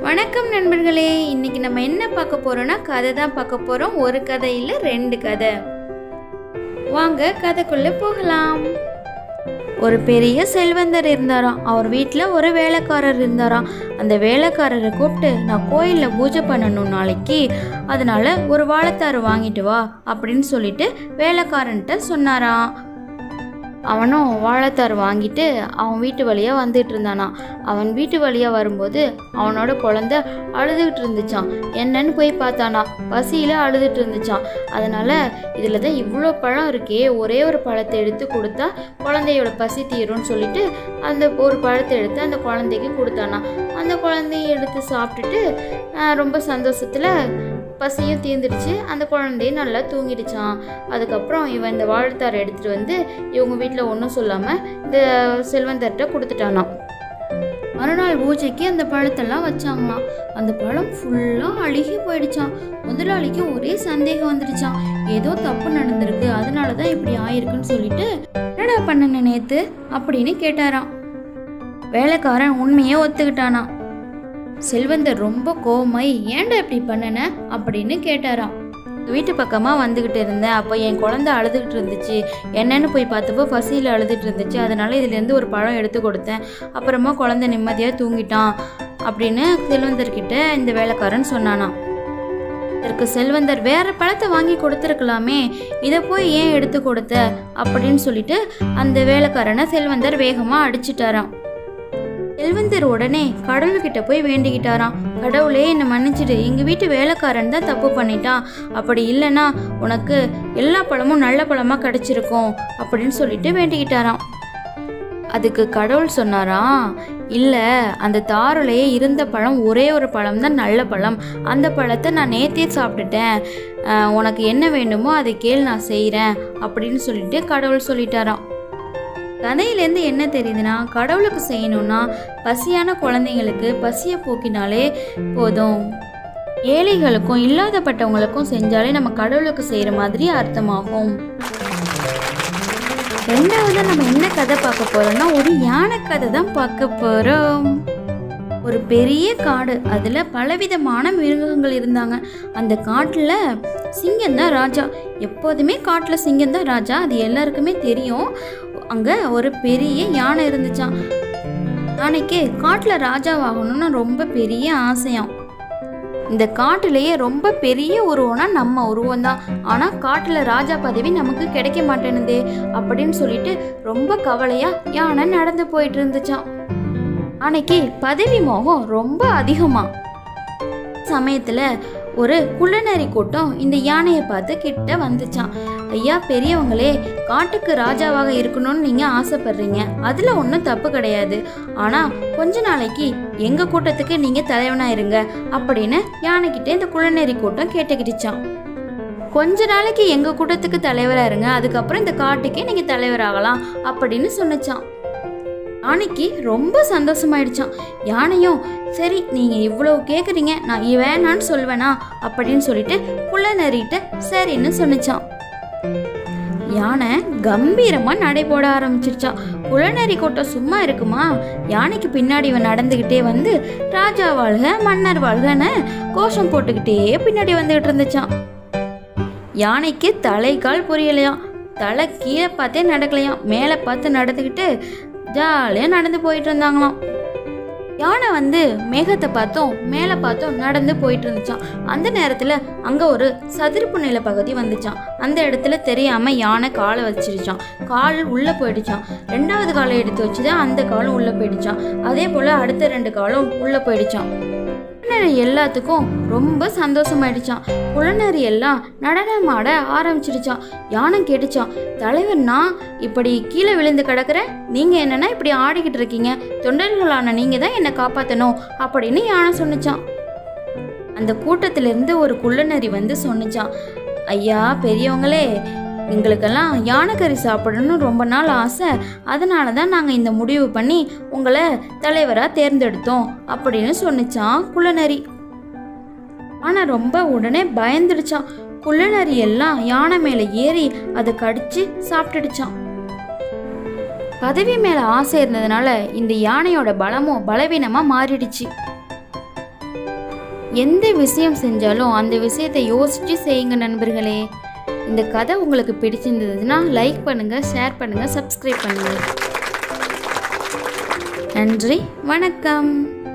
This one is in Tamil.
வணக்கம் நண்பர்களே இன்னைக்கு நம்ம என்ன பார்க்க போறோம்னா கதை தான் பார்க்க போறோம் ஒரு கதை இல்ல ரெண்டு கதை வாங்க கதைக்குள்ள போகலாம் ஒரு பெரிய செல்வந்தர் இருந்தாராம் அவர் வீட்டில் ஒரு வேலைக்காரர் இருந்தாராம் அந்த வேலைக்காரரை கூப்பிட்டு நான் கோயிலில் பூஜை பண்ணணும் நாளைக்கு அதனால ஒரு வாழைத்தாறு வாங்கிட்டு வா அப்படின்னு சொல்லிட்டு வேலைக்காரன்ட்ட சொன்னாராம் அவனும் வாழைத்தார் வாங்கிட்டு அவன் வீட்டு வழியாக வந்துட்டு இருந்தானா அவன் வீட்டு வழியாக வரும்போது அவனோட குழந்த அழுதுகிட்டு இருந்துச்சான் என்னன்னு போய் பார்த்தானா பசியில் அழுதுட்டு இருந்துச்சான் அதனால இதில் தான் இவ்வளோ பழம் இருக்கே ஒரே ஒரு பழத்தை எடுத்து கொடுத்தா குழந்தையோட பசி தீரும்னு சொல்லிட்டு அந்த ஒரு பழத்தை எடுத்து அந்த குழந்தைக்கு கொடுத்தானா அந்த குழந்தைய எடுத்து சாப்பிட்டுட்டு ஆஹ், ரொம்ப சந்தோஷத்தில் பசியும் தீர்ந்துடுச்சு அந்த குழந்தையும் நல்லா தூங்கிடுச்சான் அதுக்கப்புறம் இவன் இந்த வாழைத்தாரை எடுத்துகிட்டு வந்து இவங்க வீட்டில் ஒன்றும் சொல்லாமல் இந்த செல்வந்தர்கிட்ட கொடுத்துட்டானாம் மறுநாள் பூஜைக்கு அந்த பழத்தெல்லாம் வச்சாங்களாம் அந்த பழம் ஃபுல்லாக அழுகி போயிடுச்சான் முதலாளிக்கு ஒரே சந்தேகம் வந்துடுச்சான் ஏதோ தப்பு நடந்திருக்கு அதனால தான் இப்படி ஆயிருக்குன்னு சொல்லிட்டு என்னடா பண்ணன நேத்து அப்படின்னு கேட்டாராம் வேலைக்காரன் உண்மையே ஒத்துக்கிட்டானாம் செல்வந்தர் ரொம்ப கோவமாய் ஏன்டா இப்படி பண்ணன அப்படின்னு கேட்டாராம் வீட்டு பக்கமாக வந்துக்கிட்டு இருந்தேன் அப்போ என் குழந்தை அழுதுகிட்டு இருந்துச்சு என்னன்னு போய் பார்த்தப்போ பசியில் அழுதுட்டு இருந்துச்சு அதனால இதுலேருந்து ஒரு பழம் எடுத்து கொடுத்தேன் அப்புறமா குழந்தை நிம்மதியாக தூங்கிட்டான் அப்படின்னு செல்வந்தர்கிட்ட இந்த வேலைக்காரன் சொன்னானாம் இதற்கு செல்வந்தர் வேற பழத்தை வாங்கி கொடுத்துருக்கலாமே இதை போய் ஏன் எடுத்து கொடுத்த அப்படின்னு சொல்லிட்டு அந்த வேலைக்காரனை செல்வந்தர் வேகமாக அடிச்சிட்டாராம் செல்வந்தர் உடனே கடவுள்கிட்ட போய் வேண்டிக்கிட்டாராம் கடவுளே என்னை மன்னிச்சிடு எங்கள் வீட்டு வேலைக்காரன் தான் தப்பு பண்ணிட்டான் அப்படி இல்லைன்னா உனக்கு எல்லா பழமும் நல்ல பழமாக கிடைச்சிருக்கும் அப்படின்னு சொல்லிட்டு வேண்டிக்கிட்டாராம் அதுக்கு கடவுள் சொன்னாராம் இல்லை அந்த தாருலையே இருந்த பழம் ஒரே ஒரு பழம் தான் நல்ல பழம் அந்த பழத்தை நான் நேத்தே சாப்பிட்டுட்டேன் அஹ், உனக்கு என்ன வேண்டுமோ அதை கேள் நான் செய்கிறேன் அப்படின்னு சொல்லிட்டு கடவுள் சொல்லிட்டாராம் கதையிலேருந்து என்ன தெரியுதுன்னா கடவுளுக்கு செய்யணும்னா பசியான குழந்தைங்களுக்கு பசியை போக்கினாலே போதும் ஏழைகளுக்கும் இல்லாதப்பட்டவங்களுக்கும் செஞ்சாலே நம்ம கடவுளுக்கு செய்கிற மாதிரி அர்த்தமாகும் ரெண்டாவது நம்ம என்ன கதை பார்க்க போறோம்னா ஒரு யானை கதை தான் பார்க்க போறோம் ஒரு பெரிய காடு அதில் பலவிதமான மிருகங்கள் இருந்தாங்க அந்த காட்டில் சிங்கம் தான் ராஜா எப்போதுமே காட்டில் சிங்கம் தான் ராஜா அது எல்லாருக்குமே தெரியும் அங்கே ஒரு பெரிய யானை இருந்துச்சாம் யானைக்கு காட்டில் ராஜாவாகணும்னு ரொம்ப பெரிய ஆசையாம் இந்த காட்டிலேயே ரொம்ப பெரிய உருவம்னா நம்ம உருவம் தான் ஆனால் காட்டில் ராஜா பதவி நமக்கு கிடைக்க மாட்டேனுதே அப்படின்னு சொல்லிட்டு ரொம்ப கவலையா யானை நடந்து போயிட்டு இருந்துச்சாம் அன்னைக்கு பதவி மோகம் ரொம்ப அதிகமா சமயத்துல ஒரு குள்ளநரி கூட்டம் இந்த யானையை பார்த்து கிட்ட வந்துச்சான் ஐயா பெரியவங்களே காட்டுக்கு ராஜாவாக இருக்கணும்னு நீங்க ஆசைப்படுறீங்க அதுல ஒன்றும் தப்பு கிடையாது ஆனா கொஞ்ச நாளைக்கு எங்க கூட்டத்துக்கு நீங்க தலைவனா இருங்க அப்படின்னு யானைக்கிட்ட இந்த குள்ளநரி கூட்டம் கேட்டுக்கிட்டுச்சான் கொஞ்ச நாளைக்கு எங்க கூட்டத்துக்கு தலைவரா இருங்க அதுக்கப்புறம் இந்த காட்டுக்கே நீங்க தலைவராகலாம் அப்படின்னு சொன்னுச்சான் யானைக்கு ரொம்ப சந்தோஷமாயிடுச்சான் யானையும் சரி நீங்க இவ்வளவு கேக்குறீங்க நான் வேணான்னு சொல்வேனா அப்படின்னு சொல்லிட்டு குள்ளநரிட்ட சரின்னு சொன்னுச்சான் யானை கம்பீரமா நடை போட ஆரம்பிச்சிருச்சான் குளநரி கூட்டம் சும்மா இருக்குமா யானைக்கு பின்னாடி இவன் நடந்துகிட்டே வந்து ராஜா வாழ்க மன்னர் வாழ்கன்னு கோஷம் போட்டுக்கிட்டே பின்னாடி வந்துகிட்டு இருந்துச்சான் யானைக்கு தலை கால் புரியலையாம் தலை கீழே பார்த்தே நடக்கலையாம் மேலே பார்த்து நடந்துக்கிட்டு ஜாலியாக நடந்து போயிட்டு இருந்தாங்களாம் யானை வந்து மேகத்தை பார்த்தும் மேலே பார்த்தும் நடந்து போயிட்டு இருந்துச்சான் அந்த நேரத்தில் அங்கே ஒரு சதுர்ப்பு நில பகுதி வந்துச்சான் அந்த இடத்துல தெரியாமல் யானை காலை வச்சிருச்சான் கால் உள்ளே போயிடுச்சான் ரெண்டாவது காலை எடுத்து வச்சுதான் அந்த காலும் உள்ளே போயிடுச்சான் அதே போல் அடுத்த ரெண்டு காலும் உள்ளே போயிடுச்சான் குள்ளநரி எல்லாத்துக்கும் ரொம்ப சந்தோஷமாயிடுச்சான் குள்ளநரி எல்லாம் நடனமாட ஆரம்பிச்சிடுச்சான் யானை கேட்டுச்சான் தலைவர் நான் இப்படி கீழே விழுந்து கிடக்குறேன் நீங்க என்னன்னா இப்படி ஆடிக்கிட்டு இருக்கீங்க தொண்டர்களான நீங்க தான் என்னை காப்பாத்தணும் அப்படின்னு யானை சொன்னுச்சான் அந்த கூட்டத்திலிருந்து ஒரு குள்ளநரி வந்து சொன்னுச்சான் ஐயா பெரியவங்களே எங்களுக்கெல்லாம் யானைக்கறி சாப்பிடணும்னு ரொம்ப நாள் ஆசை அதனால தான் நாங்கள் இந்த முடிவு பண்ணி உங்களை தலைவராக தேர்ந்தெடுத்தோம் அப்படின்னு சொன்னுச்சான் குள்ளநரி ஆனால் ரொம்ப உடனே பயந்துடுச்சான் குள்ளநரி எல்லாம் யானை மேலே ஏறி அதை கடிச்சு சாப்பிட்டுடுச்சான் பதவி மேலே ஆசை இருந்ததுனால இந்த யானையோட பலமும் பலவீனமாக மாறிடுச்சு எந்த விஷயம் செஞ்சாலும் அந்த விஷயத்தை யோசித்து செய்யுங்க நண்பர்களே இந்த கதை உங்களுக்கு பிடிச்சிருந்ததுன்னா லைக் பண்ணுங்கள் ஷேர் பண்ணுங்கள் சப்ஸ்கிரைப் பண்ணுங்கள் நன்றி வணக்கம்